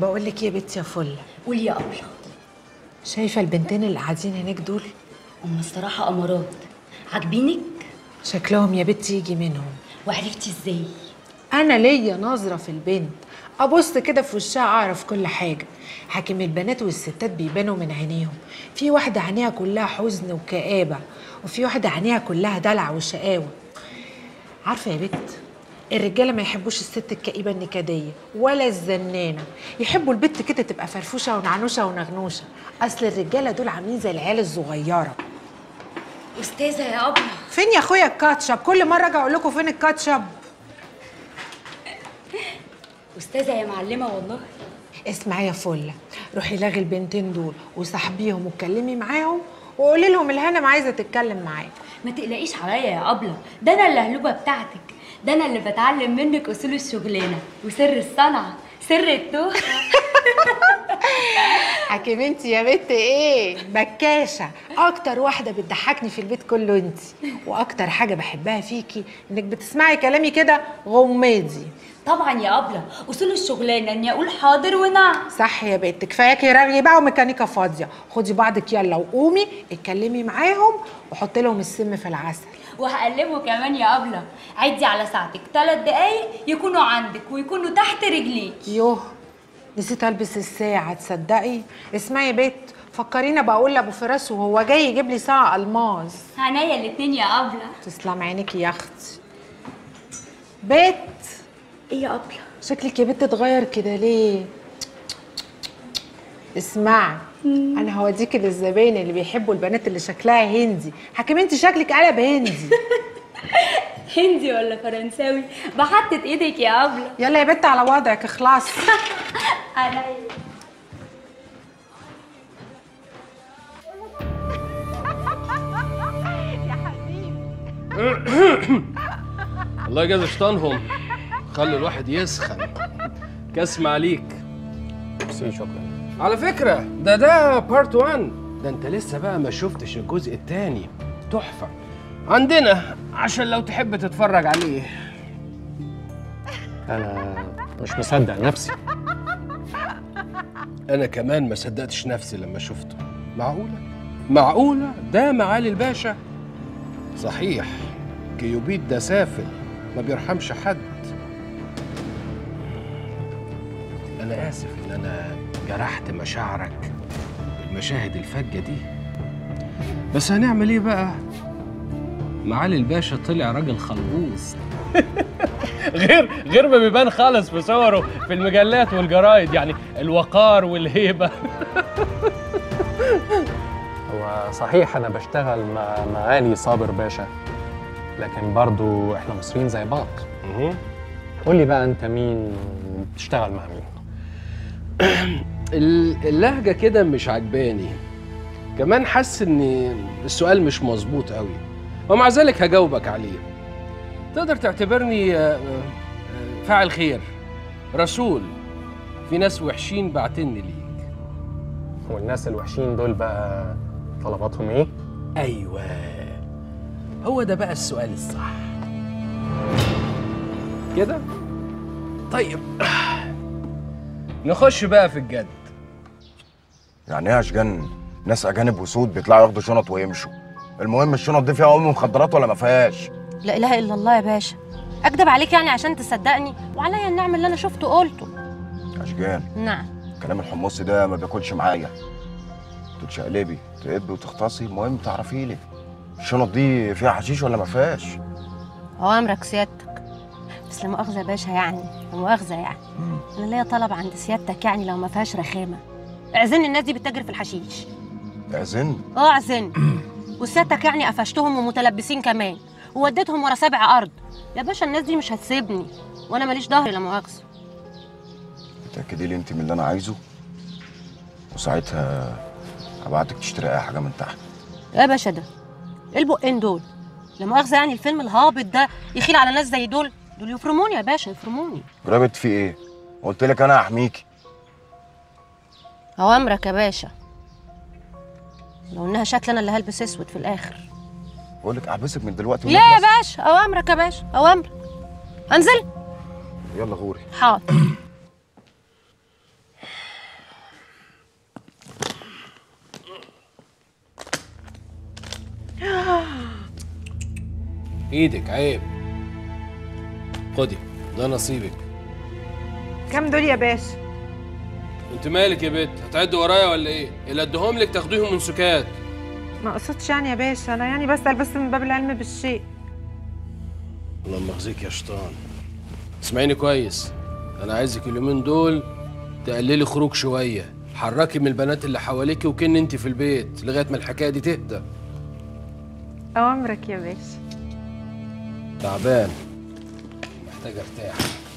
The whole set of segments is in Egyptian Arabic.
بقول لك يا بنتي يا فله قولي يا أبلة شايفه البنتين اللي قاعدين هناك دول هم الصراحة أمارات عاجبينك شكلهم يا بنتي يجي منهم وعرفتي ازاي انا ليا نظره في البنت ابص كده في وشها اعرف كل حاجه حاكم البنات والستات بيبانوا من عينيهم في واحده عينيها كلها حزن وكآبه وفي واحده عينيها كلها دلع وشقاوه عارفه يا بنت الرجاله ما يحبوش الست الكئيبه النكديه ولا الزنانه يحبوا البت كده تبقى فرفوشه ونعنوشه ونغنوشه اصل الرجاله دول عاملين زي العيال الصغيره أستاذة يا أبلة فين يا اخويا الكاتشب كل مره اجي اقول لكم فين الكاتشب أستاذة يا معلمة والله اسمعي يا فله روحي لاغي البنتين دول وصاحبيهم واتكلمي معاهم وقولي لهم الهانم عايزه تتكلم معاك ما تقلقيش عليا يا أبلة ده أنا اللهلوبة بتاعتك ده أنا اللي بتعلم منك أصول الشغلانة وسر الصنعة سر التوه حكيم انت يا بنت ايه بكاشه اكتر واحده بتضحكني في البيت كله انت واكتر حاجه بحبها فيكي انك بتسمعي كلامي كده غماضي طبعا يا أبلة أصول الشغلانة إني أقول حاضر ونعم صح يا بنت كفاياكي رغي بقى وميكانيكا فاضيه خدي بعضك يلا وقومي اتكلمي معاهم وحطي لهم السم في العسل وهقلبه كمان يا أبلة عدي على ساعتك ثلاث دقايق يكونوا عندك ويكونوا تحت رجليك يوه نسيت البس الساعه تصدقي اسمعي يا بنت فكرينا بقول لابو فراس وهو جاي يجيب لي ساعه الماظ عينيا الاتنين يا أبلة تسلم عينك يا اختي بت إيه يا أبلة شكلك يا بت اتغير كده ليه اسمعي انا هوديكي للزباين اللي بيحبوا البنات اللي شكلها هندي حكيم انت شكلك قلب هندي هندي ولا فرنساوي بحطت ايدك يا أبلة يلا يا بت على وضعك اخلاص عينيا الله يجازي شيطانهم خلوا الواحد يسخن كسم عليك ميرسي شكرا على فكرة ده ده بارت 1 ده انت لسه بقى ما شفتش الجزء الثاني تحفة عندنا عشان لو تحب تتفرج عليه انا مش مصدق نفسي انا كمان ما صدقتش نفسي لما شفته معقولة معقولة ده معالي الباشا صحيح كيوبيد ده سافل ما بيرحمش حد انا اسف ان انا جرحت مشاعرك بالمشاهد الفجة دي بس هنعمل ايه بقى معالي الباشا طلع راجل خلبوص غير غير ما بيبان خالص في صوره في المجلات والجرايد يعني الوقار والهيبه هو صحيح انا بشتغل مع معالي صابر باشا لكن برضو احنا مصريين زي بعض قول لي بقى انت مين بتشتغل مع مين ال- اللهجه كده مش عجباني كمان حاسس ان السؤال مش مظبوط قوي ومع ذلك هجاوبك عليه تقدر تعتبرني آه، آه، فاعل خير رسول في ناس وحشين بعتني ليك والناس الوحشين دول بقى طلباتهم ايه ايوه هو ده بقى السؤال الصح كده طيب نخش بقى في الجد يعني ايه اشجن ناس اجانب وسود بيطلعوا ياخدوا شنط ويمشوا المهم الشنط دي فيها ام مخدرات ولا ما فيهاش لا اله الا الله يا باشا اكدب عليك يعني عشان تصدقني وعليا النعم اللي انا شفته قلته اشجان نعم كلام الحمصي ده ما بياكلش معايا تتشقلبي تقبي وتختصي المهم تعرفي لي الشنط دي فيها حشيش ولا ما فيهاش اوامرك سيادتك بس لا مؤاخذه يا باشا يعني لا مؤاخذه يعني انا ليا طلب عند سيادتك يعني لو ما فيهاش رخامه اعزني الناس دي بتتاجر في الحشيش اعزن اه اعزني وسيادتك يعني قفشتهم ومتلبسين كمان ووديتهم ورا سبع ارض يا باشا الناس دي مش هتسيبني وانا ماليش ظهر لا مؤاخذه تاكدي لي انت من اللي انا عايزه وساعتها هبعتك تشتري اي حاجه من تحت ايه يا باشا ده ايه البقين دول لا مؤاخذه يعني الفيلم الهابط ده يخيل على ناس زي دول دول يفرموني يا باشا يفرموني جربت في ايه قلت لك انا هحميكي اوامرك يا باشا لو انها شكل انا اللي هلبس اسود في الاخر بقول لك احبسك من دلوقتي لا يا ونخلص. باشا اوامرك يا باشا اوامرك انزل يلا غوري حاضر ايدك عيب خدي ده نصيبك كام دول يا باشا انت مالك يا بت هتعد ورايا ولا ايه اللي اديهم لك تاخديهم من سكات ما قصدتش يعني يا باشا انا يعني بسأل بس من باب العلم بالشيء اللهم يخزيك يا شيطان اسمعيني كويس انا عايزك اليومين دول تقللي خروج شويه حركي من البنات اللي حواليكي وكن انت في البيت لغايه ما الحكايه دي تهدى اوامرك يا باشا تعبان محتاج ارتاح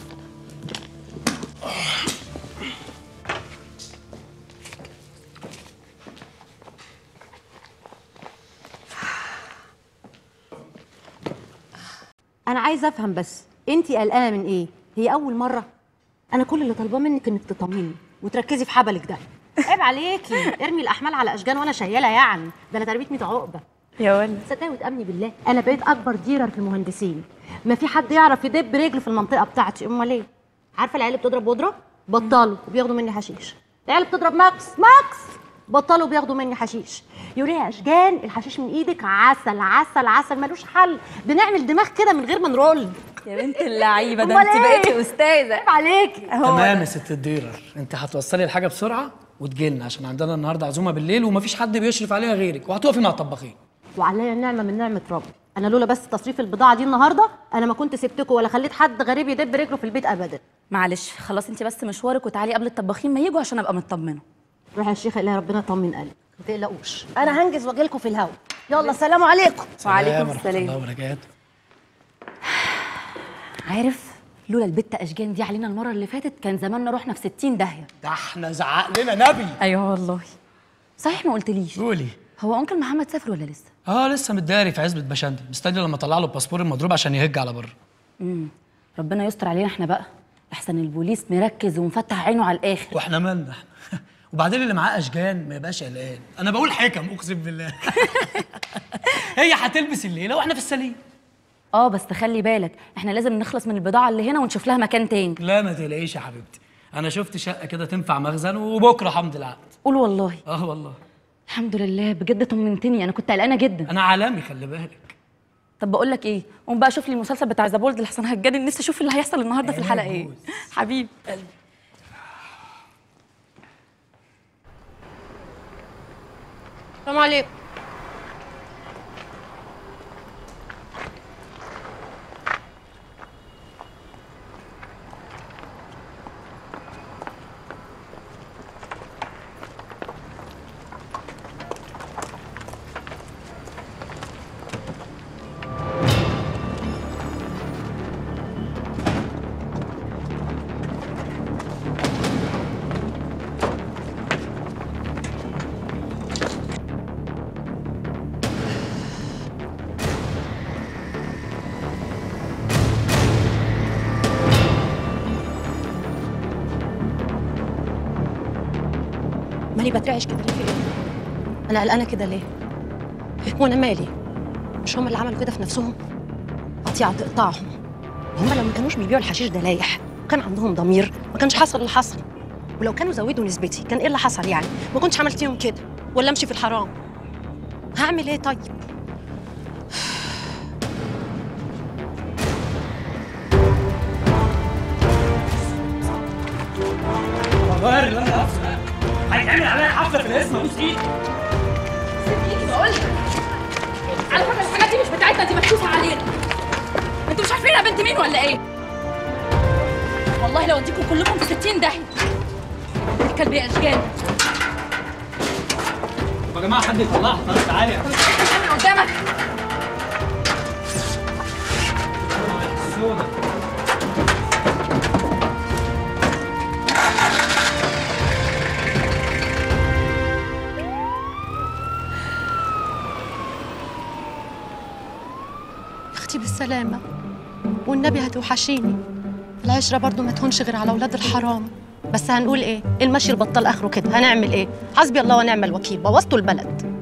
انا عايزه افهم بس انت قلقانه من ايه هي اول مره انا كل اللي طالباه منك انك تطمني وتركزي في حبلك ده عيب عليكي ارمي الاحمال على اشجان وانا شايله يعني ده انا تربيت 100 عقبه يا ولد صدقني وتامني بالله انا بقيت اكبر ديلر في المهندسين ما في حد يعرف يدب رجل في المنطقه بتاعتي امال ايه عارفه العيال اللي بتضرب بودره بطلوا وبياخدوا مني حشيش العيال اللي بتضرب ماكس ماكس بطلوا بياخدوا مني حشيش يوريها اشجان الحشيش من ايدك عسل عسل عسل ملوش حل بنعمل دماغ كده من غير ما نرول يا بنت اللعيبه ده أمال أنت بقيتي بقيتي استاذه عيب عليكي تمام يا ست الديلر انت هتوصلي الحاجه بسرعه وتجيلنا عشان عندنا النهارده عزومه بالليل ومفيش حد بيشرف عليها غيرك وهتقفي مع الطباخين وعليا النعمه من نعمه ربي انا لولا بس تصريف البضاعه دي النهارده انا ما كنت سبتكم ولا خليت حد غريب يدب رجله في البيت ابدا معلش خلاص انت بس مشوارك وتعالي قبل الطباخين ما يجوا عشان ابقى مطمنه روح يا شيخه الله ربنا يطمن قلبك ما تقلقوش انا هنجز واجي لكم في الهوا يلا سلام عليكم وعليكم ورحمة السلام. الله وبركاته عارف لولا البت اشجان دي علينا المره اللي فاتت كان زماننا رحنا في 60 داهيه ده احنا زعق لنا نبي ايوه والله صحيح ما قلتليش قولي هو انكل محمد سافر ولا لسه اه لسه متداري في عزبه بشندي مستني لما اطلع له الباسبور المضروب عشان يهج على بره امم ربنا يستر علينا احنا بقى احسن البوليس مركز ومفتح عينه على الاخر واحنا مالنا احنا وبعدين اللي معاه اشجان ما يبقاش قلقان انا بقول حكم اقسم بالله هي هتلبس الليله واحنا في السليم اه بس خلي بالك احنا لازم نخلص من البضاعه اللي هنا ونشوف لها مكان تاني لا ما تقلقيش يا حبيبتي انا شفت شقه كده تنفع مخزن وبكره حمد العقد قول والله اه والله الحمد لله بجد طمنتني انا كنت قلقانه جدا انا عالمي خلي بالك طب بقول لك ايه قوم بقى شوف لي المسلسل بتاع ذا بولد لحسن هتجنن نفسي اشوف اللي هيحصل النهارده في الحلقه ايه حبيبي السلام عليكم مالي بترعش كده ليه في ايه؟ انا قلقانه كده ليه؟ وانا مالي؟ مش هم اللي عملوا كده في نفسهم؟ قطيعه تقطعهم هم لو ما كانوش بيبيعوا الحشيش ده لايح وكان عندهم ضمير ما كانش حصل اللي حصل ولو كانوا زودوا نسبتي كان ايه اللي حصل يعني؟ ما كنتش عملتيهم كده ولا امشي في الحرام هعمل ايه طيب؟ والله اللي انا هفرق هيتعمل عليا حفله في الاسم ابوس ايدي على فكره الحاجات دي مش بتاعتنا دي مكشوفه علينا انتوا مش عارفين انا بنت مين ولا ايه والله لو اديكم كلكم في 60 داهيه الكلب يا اشجان يا جماعه حد يطلعها طب تعالي من قدامك سودا اختي بالسلامة والنبي هتوحشيني العشرة برضو ما تهونش غير على ولاد الحرام بس هنقول ايه المشي البطال اخره كده هنعمل ايه حسبي الله ونعم الوكيل بوظتوا البلد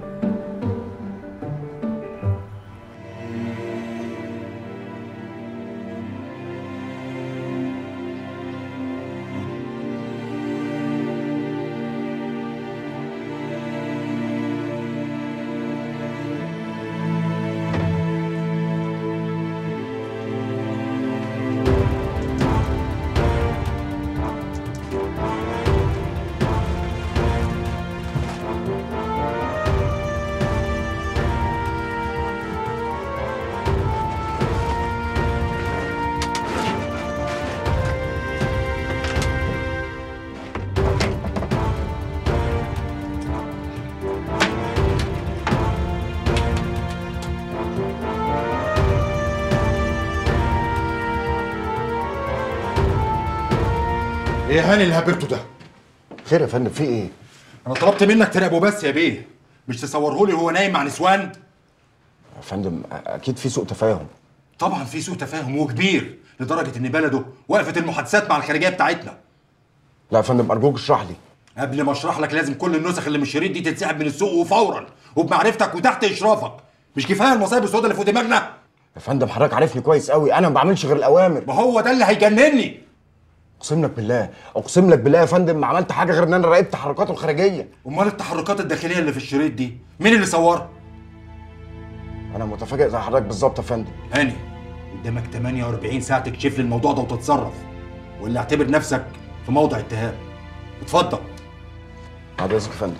ايه هاني اللي هببته ده خير يا فندم في ايه انا طلبت منك تراقبه بس يا بيه مش تصوره لي وهو نايم مع نسوان يا فندم اكيد في سوء تفاهم طبعا في سوء تفاهم وكبير لدرجه ان بلده وقفت المحادثات مع الخارجيه بتاعتنا لا يا فندم ارجوك اشرح لي قبل ما اشرح لك لازم كل النسخ اللي من الشريط دي تتسحب من السوق وفورا وبمعرفتك وتحت اشرافك مش كفايه المصايب السوداء اللي فوق دماغنا يا فندم حضرتك عارفني كويس قوي انا ما بعملش غير الاوامر ما هو ده اللي هيجنني اقسم لك بالله اقسم لك بالله يا فندم ما عملت حاجه غير ان انا راقبت تحركاته الخارجيه امال التحركات الداخليه اللي في الشريط دي مين اللي صورها انا متفاجئ زي حضرتك بالظبط يا فندم هاني قدامك 48 ساعه تكشف لي الموضوع ده وتتصرف ولا اعتبر نفسك في موضع اتهام اتفضل بعد اذنك يا فندم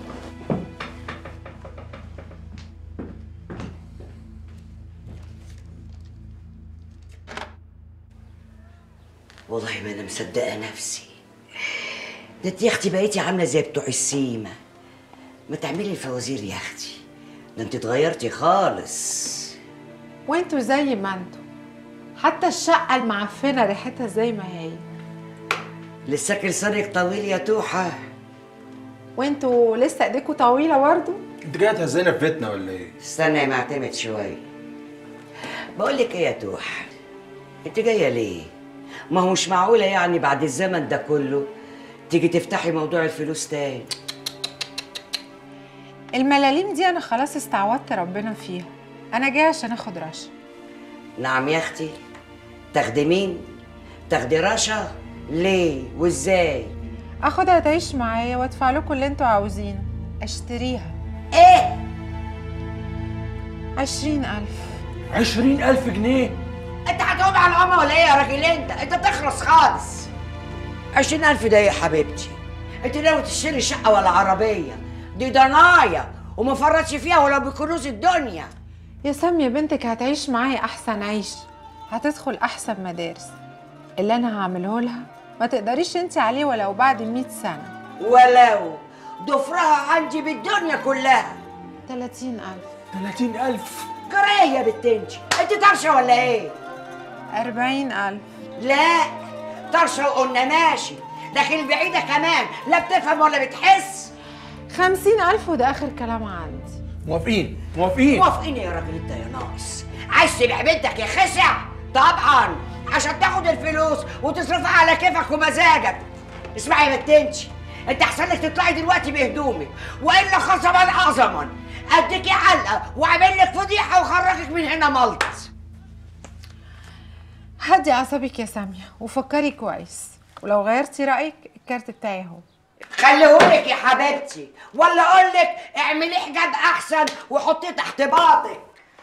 والله ما انا مصدقه نفسي ده انت يا اختي بقيتي عامله زي بتوع السيما ما تعملي الفوازير يا اختي ده انت اتغيرتي خالص وانتوا زي ما انتوا حتى الشقة المعفنة ريحتها زي ما هي لسه لسانك طويل يا توحه وانتوا لسه ايديكوا طويلة برضه انت جايه تهزينا في بيتنا ولا ايه؟ استنى يا معتمد شويه بقول لك ايه يا توح انت جايه ليه ما هو مش معقوله يعني بعد الزمن ده كله تيجي تفتحي موضوع الفلوس تاني الملاليم دي انا خلاص استعوضت ربنا فيها انا جايه عشان اخد رشا نعم يا اختي تاخدي مين تاخدي رشا ليه وازاي اخدها تعيش معايا وادفع لكم اللي انتوا عاوزينه اشتريها ايه عشرين الف عشرين ألف جنيه انت هتقوم على العمى ولا ايه يا راجل انت انت تخلص خالص عشرين الف ده يا حبيبتي انت ناوي تشتري شقه ولا عربيه دي ضنايا وما فرطش فيها ولو بكنوز الدنيا يا سامية بنتك هتعيش معايا احسن عيش هتدخل احسن مدارس اللي انا هعمله لها ما تقدريش انت عليه ولو بعد مئة سنة ولو ضفرها عندي بالدنيا كلها تلاتين ألف ثلاثين ألف كرايه يا بنت انت انت طرشه ولا ايه أربعين ألف لا طرشه وقلنا ماشي لكن بعيده كمان لا بتفهم ولا بتحس خمسين ألف وده آخر كلام عندي موافقين موافقين موافقين يا راجل انت يا ناقص عايز تبيع بنتك يا خسع طبعا عشان تاخد الفلوس وتصرفها على كيفك ومزاجك اسمعي يا بنتنشي انت احسن لك تطلعي دلوقتي بهدومك والا قسما عظما اديكي علقه واعمل لك فضيحه وخرجك من هنا ملط هدي أعصابك يا سامية وفكري كويس ولو غيرتي رأيك الكارت بتاعي اهو خليهولك يا حبيبتي ولا اقول لك اعملي حجاب احسن وحطيه تحت باطك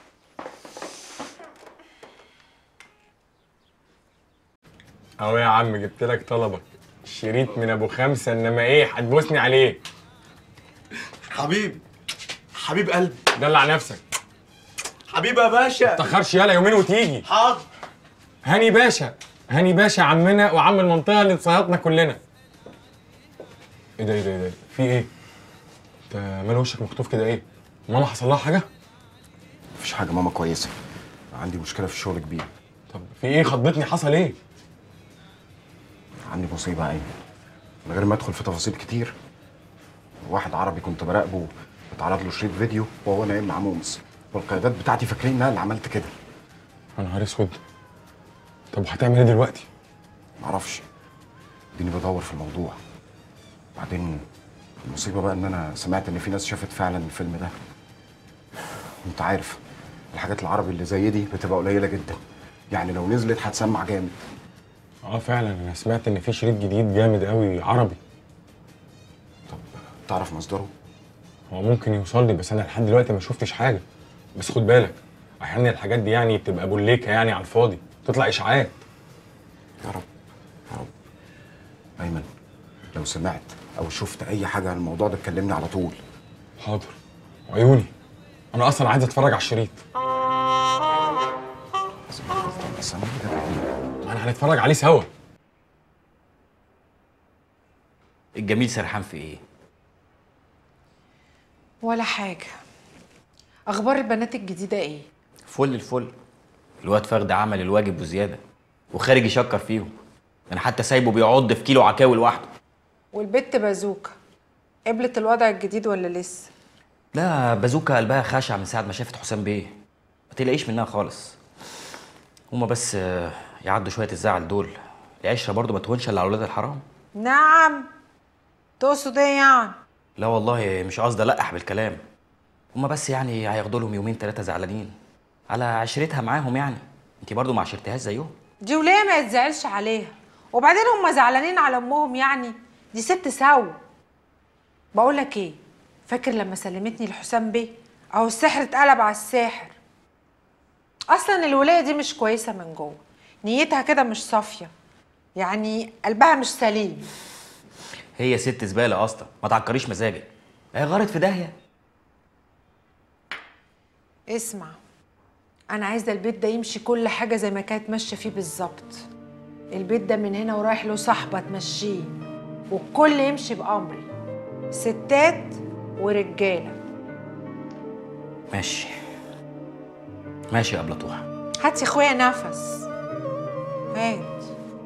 اهو يا عم جبت لك طلبك شريط من ابو خمسه انما ايه هتبوسني عليه حبيبي حبيب قلبي دلع نفسك حبيبي يا باشا تاخرش يالا يومين وتيجي حاضر هاني باشا هاني باشا عمنا وعم المنطقه اللي اتصيطنا كلنا ايه ده ايه ده ايه ده في ايه انت مال وشك مكتوف كده ايه ماما حصل لها حاجه مفيش حاجه ماما كويسه عندي مشكله في الشغل كبيره طب في ايه خضتني حصل ايه عندي مصيبه ايمن من غير ما ادخل في تفاصيل كتير واحد عربي كنت براقبه اتعرض له شريط فيديو وهو نايم مع مومس والقيادات بتاعتي فاكرين ان انا اللي عملت كده يا نهار اسود طب وهتعمل ايه دلوقتي معرفش اديني بدور في الموضوع بعدين المصيبه بقى ان انا سمعت ان في ناس شافت فعلا الفيلم ده انت عارف الحاجات العربي اللي زي دي بتبقى قليله جدا يعني لو نزلت هتسمع جامد اه فعلا انا سمعت ان في شريط جديد جامد قوي عربي تعرف مصدره هو ممكن يوصل لي بس انا لحد دلوقتي ما شفتش حاجه بس خد بالك احيانا الحاجات دي يعني بتبقى بوليكه يعني على الفاضي تطلع اشاعات يا رب يا رب ايمن لو سمعت او شفت اي حاجه عن الموضوع ده تكلمني على طول حاضر عيوني انا اصلا عايز اتفرج على الشريط بس انا كده بعيد. ما انا هنتفرج عليه سوا الجميل سرحان في ايه؟ ولا حاجة أخبار البنات الجديدة إيه؟ فل الفل الواد فخد عمل الواجب وزياده وخارج يشكر فيهم انا حتى سايبه بيعض في كيلو عكاوي لوحده والبت بازوكا قبلت الوضع الجديد ولا لسه لا بازوكا قلبها خاشع من ساعه ما شافت حسام بيه ما تلاقيش منها خالص هما بس آه، يعدوا شويه الزعل دول العشره برضو ما تهونش الا على ولاد الحرام نعم تقصد ايه يعني لا والله مش قصدي القح بالكلام هما بس يعني هياخدوا لهم يومين ثلاثه زعلانين على عشرتها معاهم يعني انت برضو ما عشرتهاش زيهم دي وليه ما يتزعلش عليها وبعدين هم زعلانين على امهم يعني دي ست سوا بقول لك ايه فاكر لما سلمتني لحسام بيه اهو السحر اتقلب على الساحر اصلا الولايه دي مش كويسه من جوه نيتها كده مش صافيه يعني قلبها مش سليم هي ست زباله اصلا ما تعكريش مزاجك هي غارت في داهيه اسمع انا عايزه البيت ده يمشي كل حاجه زي ما كانت ماشيه فيه بالظبط البيت ده من هنا ورايح له صاحبه تمشيه والكل يمشي بامري ستات ورجاله ماشي ماشي يا ابلطوح هات يا اخويا نفس هات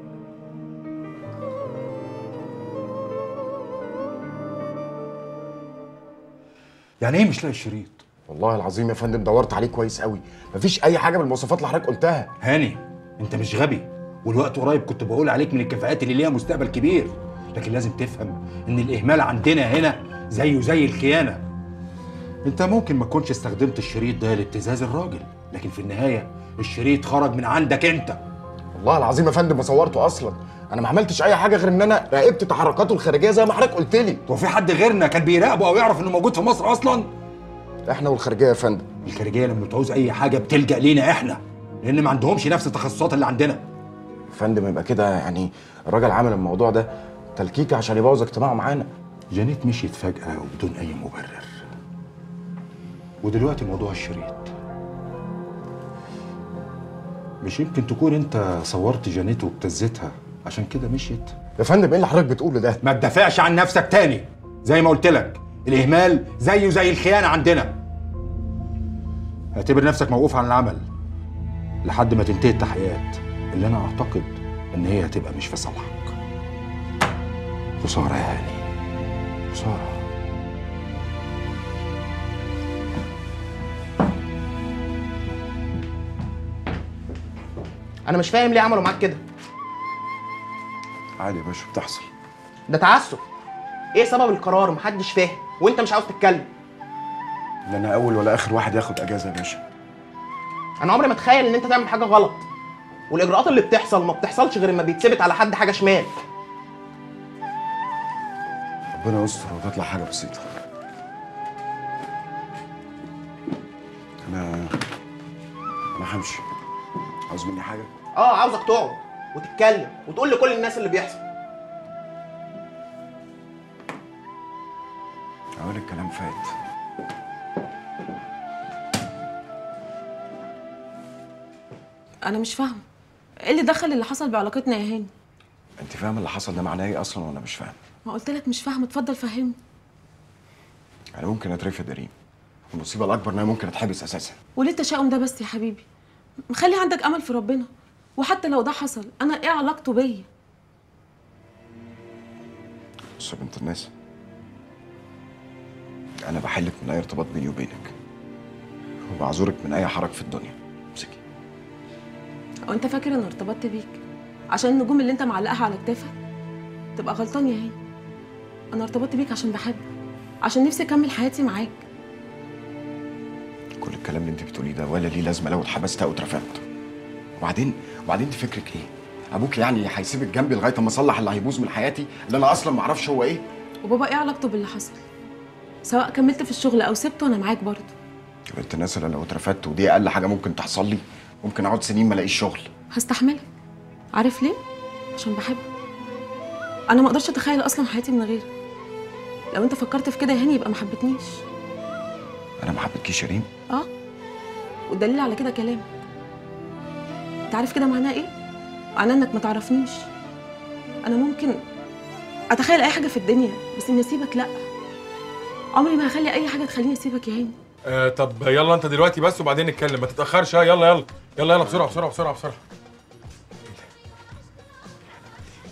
يعني ايه مش لاقي الشريط والله العظيم يا فندم دورت عليه كويس قوي مفيش اي حاجه من المواصفات اللي حضرتك قلتها هاني انت مش غبي والوقت قريب كنت بقول عليك من الكفاءات اللي ليها مستقبل كبير لكن لازم تفهم ان الاهمال عندنا هنا زيه زي الخيانه انت ممكن ما تكونش استخدمت الشريط ده لابتزاز الراجل لكن في النهايه الشريط خرج من عندك انت والله العظيم يا فندم ما صورته اصلا انا ما عملتش اي حاجه غير ان انا راقبت تحركاته الخارجيه زي ما حضرتك قلت لي هو في حد غيرنا كان بيراقبه او يعرف انه موجود في مصر اصلا احنا والخارجيه يا فندم الخارجيه لما بتعوز اي حاجه بتلجا لينا احنا لان ما عندهمش نفس التخصصات اللي عندنا يا فندم يبقى كده يعني الراجل عمل الموضوع ده تلكيكه عشان يبوظ اجتماعه معانا جانيت مشيت فجاه وبدون اي مبرر ودلوقتي موضوع الشريط مش يمكن تكون انت صورت جانيت وابتزتها عشان كده مشيت يا فندم ايه اللي حضرتك بتقوله ده ما تدافعش عن نفسك تاني زي ما قلت لك الاهمال زيه زي الخيانه عندنا اعتبر نفسك موقوف عن العمل لحد ما تنتهي التحقيقات اللي انا اعتقد ان هي هتبقى مش في صالحك خساره يا هاني خساره انا مش فاهم ليه عملوا معاك كده عادي يا باشا بتحصل ده تعسف ايه سبب القرار محدش فاهم وانت مش عاوز تتكلم لا انا اول ولا اخر واحد ياخد اجازه يا باشا انا عمري ما اتخيل ان انت تعمل حاجه غلط والاجراءات اللي بتحصل ما بتحصلش غير لما بيتثبت على حد حاجه شمال ربنا يستر وتطلع حاجه بسيطه انا انا همشي عاوز مني حاجه اه عاوزك تقعد وتتكلم وتقول لكل الناس اللي بيحصل اقول الكلام فات انا مش فاهمه ايه اللي دخل اللي حصل بعلاقتنا يا هاني انت فاهم اللي حصل ده معناه ايه اصلا ولا مش فاهم ما قلت لك مش فاهمه اتفضل فهمني انا ممكن اترفض يا ريم المصيبه الاكبر ان انا ممكن اتحبس اساسا وليه التشاؤم ده بس يا حبيبي مخلي عندك امل في ربنا وحتى لو ده حصل انا ايه علاقته بيا بص يا بنت الناس انا بحلك من اي ارتباط بيني وبينك وبعذرك من اي حرج في الدنيا امسكي او انت فاكر ان ارتبطت بيك عشان النجوم اللي انت معلقها على كتافك تبقى غلطان يا هاني انا ارتبطت بيك عشان بحبك عشان نفسي اكمل حياتي معاك كل الكلام اللي انت بتقوليه ده ولا ليه لازمه لو اتحبست او اترفدت وبعدين وبعدين انت فكرك ايه ابوك يعني هيسيبك جنبي لغايه اما اصلح اللي هيبوظ من حياتي اللي انا اصلا ما اعرفش هو ايه وبابا ايه علاقته باللي حصل سواء كملت في الشغل او سبته انا معاك برضه يا بنت الناس انا لو اترفدت ودي اقل حاجه ممكن تحصل لي ممكن اقعد سنين ما الاقيش شغل هستحملك عارف ليه عشان بحبك انا ما اقدرش اتخيل اصلا حياتي من غيرك لو انت فكرت في كده يا هاني يبقى ما حبتنيش انا ما حبيتكيش يا ريم اه والدليل على كده كلامك انت عارف كده معناه ايه معناه انك ما تعرفنيش انا ممكن اتخيل اي حاجه في الدنيا بس اني اسيبك لا عمري ما هخلي اي حاجه تخليني اسيبك يا هاني آه طب يلا انت دلوقتي بس وبعدين نتكلم ما تتاخرش ها يلا يلا يلا يلا بسرعه بسرعه بسرعه بسرعه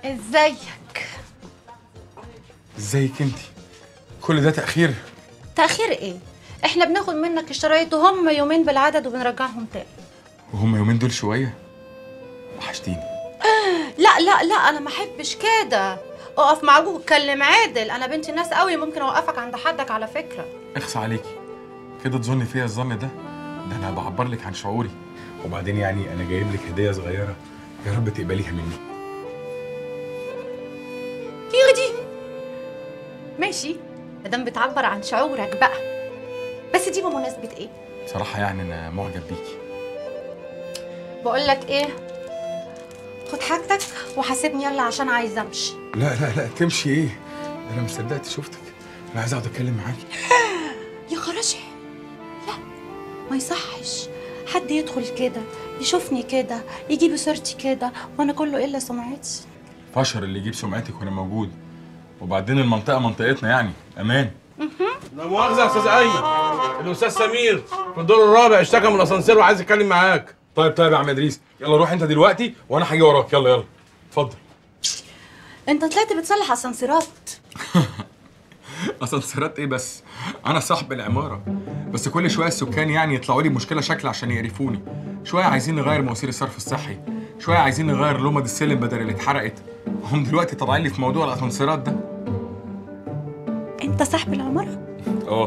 ازيك ازيك انت كل ده تاخير تاخير ايه احنا بناخد منك الشرايط وهم يومين بالعدد وبنرجعهم تاني وهم يومين دول شويه وحشتيني لا لا لا انا ما احبش كده اقف مع ابوك اتكلم عادل انا بنت الناس قوي ممكن اوقفك عند حدك على فكره اخصى عليكي كده تظني فيا الظن ده ده انا بعبر لك عن شعوري وبعدين يعني انا جايب لك هديه صغيره يا رب تقبليها مني يغدي ماشي مادام بتعبر عن شعورك بقى بس دي بمناسبه ايه بصراحه يعني انا معجب بيكي بقول لك ايه خد حاجتك وحاسبني يلا عشان عايزه امشي لا لا لا تمشي ايه ده انا مصدقت شفتك انا عايز اقعد اتكلم معاكي يا خراشي لا ما يصحش حد يدخل كده يشوفني كده يجيب صورتي كده وانا كله الا سمعتي فشر اللي يجيب سمعتك وانا موجود وبعدين المنطقه منطقتنا يعني امان لا مؤاخذة يا أستاذ أيمن الأستاذ سمير في الدور الرابع اشتكى من الأسانسير وعايز يتكلم معاك طيب طيب يا عم ادريس يلا روح انت دلوقتي وانا هاجي وراك يلا يلا اتفضل انت طلعت بتصلح اسانسيرات اسانسيرات ايه بس انا صاحب العماره بس كل شويه السكان يعني يطلعوا لي بمشكله شكل عشان يقرفوني شويه عايزين نغير مواسير الصرف الصحي شويه عايزين نغير لمض السلم بدل اللي اتحرقت هم دلوقتي طالعين لي في موضوع الاسانسيرات ده انت صاحب العماره اه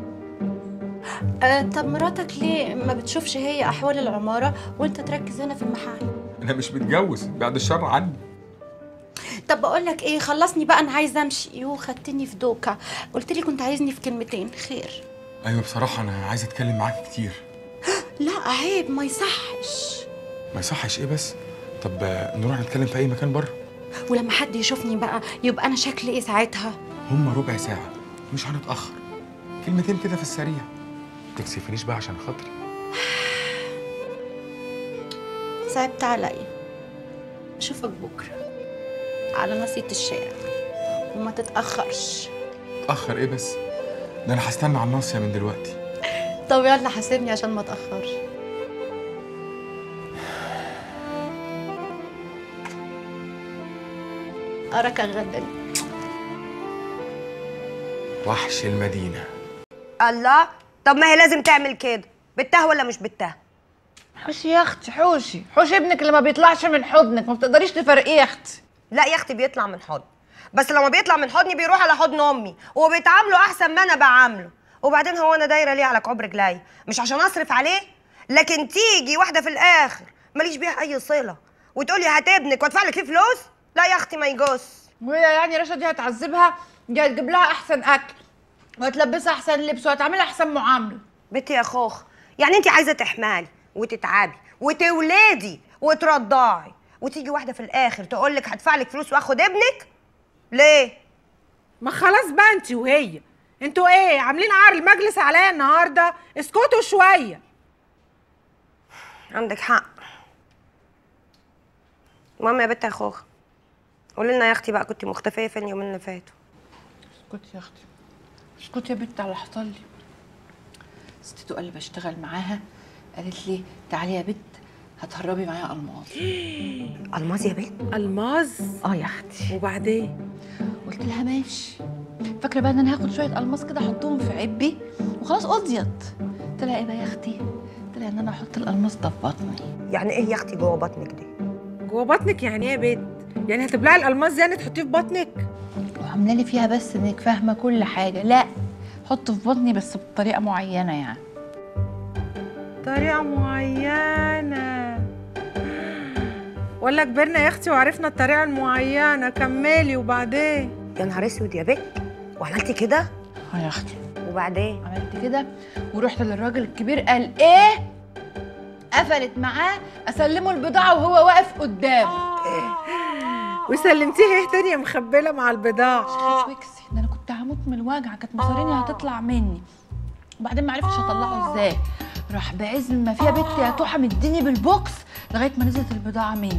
آه طب مراتك ليه ما بتشوفش هي احوال العماره وانت تركز هنا في المحل انا مش متجوز بعد الشر عني طب بقول لك ايه خلصني بقى انا عايزه امشي يو خدتني في دوكه قلت لي كنت عايزني في كلمتين خير ايوه بصراحه انا عايز اتكلم معاك كتير لا عيب ما يصحش ما يصحش ايه بس طب آه، نروح نتكلم في اي مكان بره ولما حد يشوفني بقى يبقى انا شكلي ايه ساعتها هم ربع ساعه مش هنتاخر كلمتين كده في السريع تكسفنيش بقى عشان خاطري صعبت عليا اشوفك بكره على نصية الشارع وما تتاخرش اتاخر ايه بس ده انا هستنى على الناصيه من دلوقتي طب يلا حاسبني عشان ما اتاخرش اراك غدا وحش المدينه الله طب ما هي لازم تعمل كده بالته ولا مش بالته حوشي يا اختي حوشي حوشي ابنك اللي ما بيطلعش من حضنك ما بتقدريش تفرقيه يا اختي لا يا اختي بيطلع من حضن بس لما بيطلع من حضني بيروح على حضن امي وبيتعاملوا احسن ما انا بعامله وبعدين هو انا دايره ليه على كعب رجلي مش عشان اصرف عليه لكن تيجي واحده في الاخر ماليش بيها اي صله وتقولي هات ابنك وادفع لك فيه فلوس لا يا اختي ما يجوز وهي يعني رشا دي هتعذبها دي هتجيب لها احسن اكل وهتلبسها احسن لبس وهتعملها احسن معامله بنتي يا خوخ يعني انت عايزه تحملي وتتعبي وتولدي وترضعي وتيجي واحده في الاخر تقول لك هدفع لك فلوس واخد ابنك ليه ما خلاص بقى انت وهي انتوا ايه عاملين عار المجلس عليا النهارده اسكتوا شويه عندك حق المهم يا بنت يا خوخ قولي لنا يا اختي بقى كنت مختفيه فين اليومين اللي فاتوا اسكتي يا اختي اسكتي يا بنت على اللي حصل لي ستي اللي بشتغل معاها قالت لي تعالي يا بنت هتهربي معايا الماظ الماظ يا بنت الماظ اه يا اختي وبعدين قلت لها ماشي فاكره بقى ان انا هاخد شويه الماس كده احطهم في عبي وخلاص قضيت طلع ايه بقى يا اختي طلع ان انا احط الالماس ده في بطني يعني ايه يا اختي جوه بطنك دي جوه بطنك يعني ايه يا بنت يعني هتبلعي الالماس دي يعني تحطيه في بطنك وعامله لي فيها بس انك فاهمه كل حاجه لا حطه في بطني بس بطريقه معينه يعني طريقه معينه ولا كبرنا يا اختي وعرفنا الطريقه المعينه كملي وبعدين يا نهار اسود يا بنت وعملتي كده اه يا اختي وبعدين عملت كده ورحت للراجل الكبير قال ايه قفلت معاه اسلمه البضاعه وهو واقف قدامه وسلمتيه ايه تاني يا مخبله مع البضاعه ويكسي ده انا كنت هموت من الوجع كانت مصاريني هتطلع مني وبعدين ما عرفتش اطلعه ازاي راح بعز ما فيها بنت يا توحه مديني بالبوكس لغايه ما نزلت البضاعه مني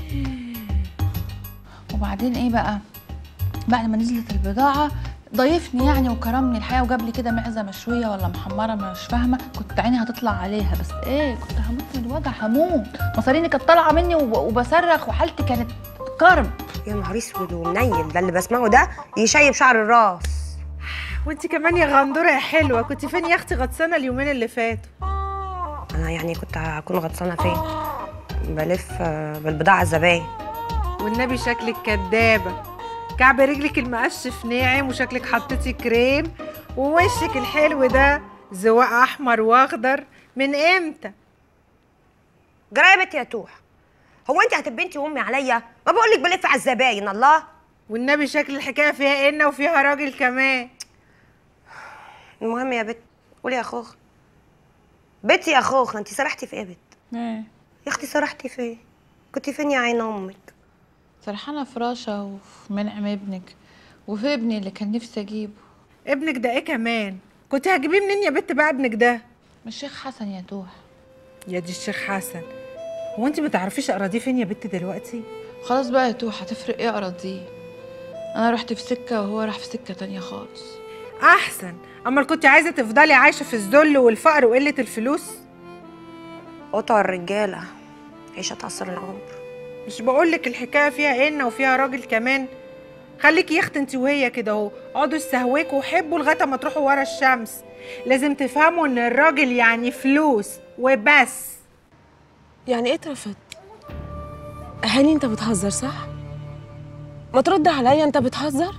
وبعدين ايه بقى بعد ما نزلت البضاعه ضيفني يعني وكرمني الحياه وجاب لي كده معزه مشويه ولا محمره مش فاهمه كنت عيني هتطلع عليها بس ايه كنت هموت من الوجع هموت مصاريني كانت طالعه مني وب- وبصرخ وحالتي كانت كرب يا نهار اسود ومنيل ده اللي بسمعه ده يشيب شعر الراس وانت كمان يا غندوره يا حلوه كنت فين يا اختي غطسانه اليومين اللي فاتوا انا يعني كنت هكون غطسانه فين بلف آه، بالبضاعه الزباين والنبي شكلك كدابه كعب رجلك المقشف ناعم وشكلك حطيتي كريم ووشك الحلو ده زواق احمر واخضر من امتى جرى يا بنت يا توح هو انت هتبقي انت وامي عليا ما بقول لك بلف على الزباين الله والنبي شكل الحكايه فيها إنة وفيها راجل كمان المهم يا بت قولي يا خوخ بنتي يا خوخ انت سرحتي في ايه يا بت ايه يا اختي سرحتي في ايه كنت فين يا عين امك سرحانة في رشا وفي منعم ابنك وفي ابني اللي كان نفسي اجيبه ابنك ده ايه كمان كنت هتجيبيه منين يا بت بقى ابنك ده من الشيخ حسن يا توح يا دي الشيخ حسن هو انت ما تعرفيش اراضيه فين يا بت دلوقتي خلاص بقى يا توح هتفرق ايه اراضيه انا رحت في سكة وهو راح في سكة تانية خالص احسن اما كنت عايزه تفضلي عايشه في الذل والفقر وقله الفلوس قطع الرجاله عيشه تعصر العمر مش بقولك الحكايه فيها إنة وفيها راجل كمان خليكي يا اختي انت وهي كده اهو اقعدوا استهواكوا وحبوا لغايه ما تروحوا ورا الشمس لازم تفهموا ان الراجل يعني فلوس وبس يعني ايه اترفض هاني انت بتهزر صح ما ترد عليا انت بتهزر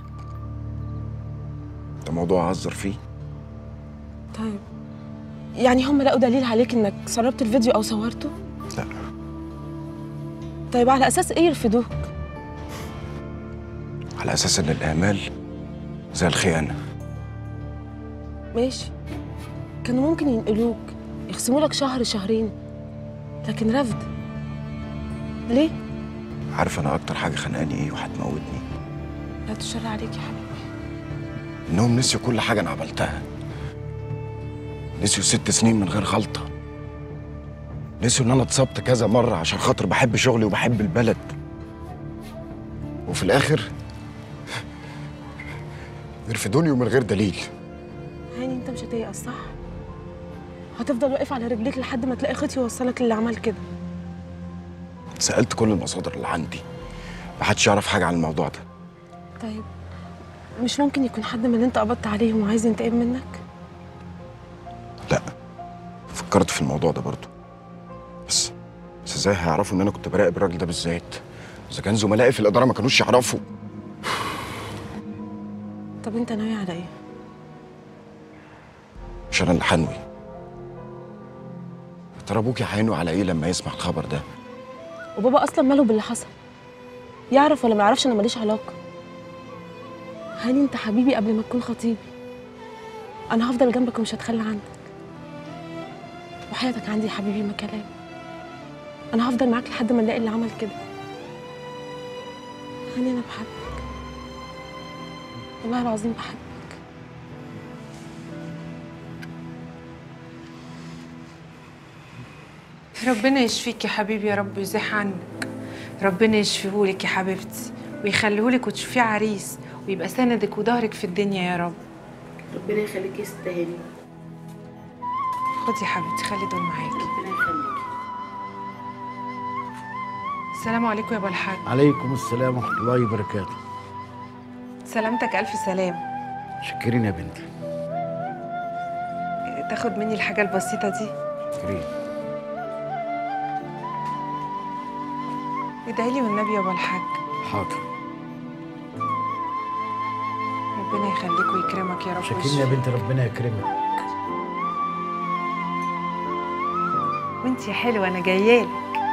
ده موضوع اهزر فيه طيب يعني هم لقوا دليل عليك انك سربت الفيديو او صورته لا طيب على اساس ايه يرفضوك على اساس ان الاهمال زي الخيانه ماشي كانوا ممكن ينقلوك يخصموا لك شهر شهرين لكن رفض ليه عارف انا اكتر حاجه خانقاني ايه وهتموتني لا تشر عليك يا حبيبي انهم نسيوا كل حاجه انا عملتها نسيوا ست سنين من غير غلطه نسيوا ان انا اتصبت كذا مره عشان خاطر بحب شغلي وبحب البلد وفي الاخر يرفدوني ومن غير دليل هاني انت مش هتيأس صح هتفضل واقف على رجليك لحد ما تلاقي خيط يوصلك للي عمل كده سالت كل المصادر اللي عندي محدش يعرف حاجه عن الموضوع ده طيب مش ممكن يكون حد من اللي انت قبضت عليهم وعايز ينتقم منك لا فكرت في الموضوع ده برضه بس بس ازاي هيعرفوا ان انا كنت براقب الراجل ده بالذات اذا كان زملائي في الاداره ما كانوش يعرفوا طب انت ناوي على ايه مش انا اللي حنوي يا ترى ابوكي هينوي على ايه لما يسمع الخبر ده وبابا اصلا ماله باللي حصل يعرف ولا ما يعرفش انا ماليش علاقه هاني انت حبيبي قبل ما تكون خطيبي انا هفضل جنبك ومش هتخلى عنك وحياتك عندي يا حبيبي ما كلام انا هفضل معاك لحد ما نلاقي اللي عمل كده هاني انا بحبك والله العظيم بحبك ربنا يشفيك يا حبيبي يا رب ويزيح عنك ربنا يشفيهولك يا حبيبتي ويخليهولك وتشوفيه عريس ويبقى سندك وظهرك في الدنيا يا رب ربنا يخليكي تستاهلي خدي يا حبيبتي خلي دول معاكي ربنا يخليكي السلام عليكم يا ابو الحاج عليكم السلام ورحمه الله وبركاته سلامتك الف سلام شكرين يا بنتي تاخد مني الحاجه البسيطه دي شكرين ادعي لي والنبي يا ابو الحاج حاضر ربنا يخليك ويكرمك يا رب شكرين يا بنتي ربنا يكرمك وانت يا حلوه انا جايالك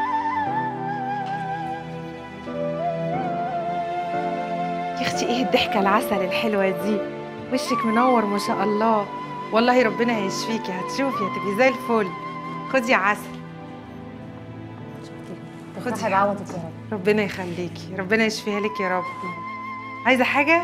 يا اختي ايه الضحكه العسل الحلوه دي وشك منور ما شاء الله والله ربنا هيشفيكي هتشوفي هتبقي زي الفل خدي عسل خدي بعوضك يا رب ربنا يخليكي ربنا يشفيها لك يا رب عايزه حاجه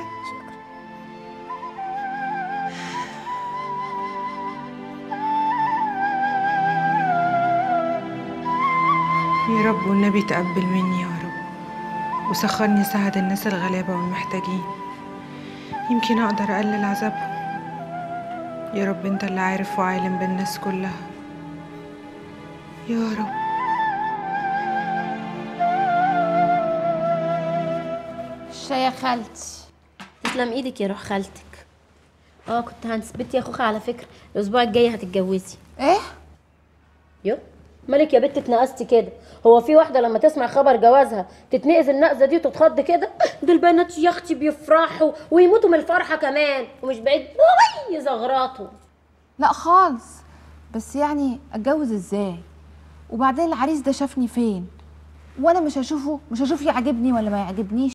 يا رب والنبي تقبل مني يا رب وسخرني ساعد الناس الغلابة والمحتاجين يمكن أقدر أقلل عذابهم يا رب أنت اللي عارف وعالم بالناس كلها يا رب الشاي يا خالتي تسلم ايدك يا روح خالتك اه كنت هنثبت يا خوخة على فكرة الاسبوع الجاي هتتجوزي ايه يو مالك يا بنت اتنقصتي كده هو في واحدة لما تسمع خبر جوازها تتنقز النقزة دي وتتخض كده دول البنات يا اختي بيفرحوا ويموتوا من الفرحة كمان ومش بعيد وي يزغرطوا لا خالص بس يعني اتجوز ازاي وبعدين العريس ده شافني فين وانا مش هشوفه مش هشوف يعجبني ولا ما يعجبنيش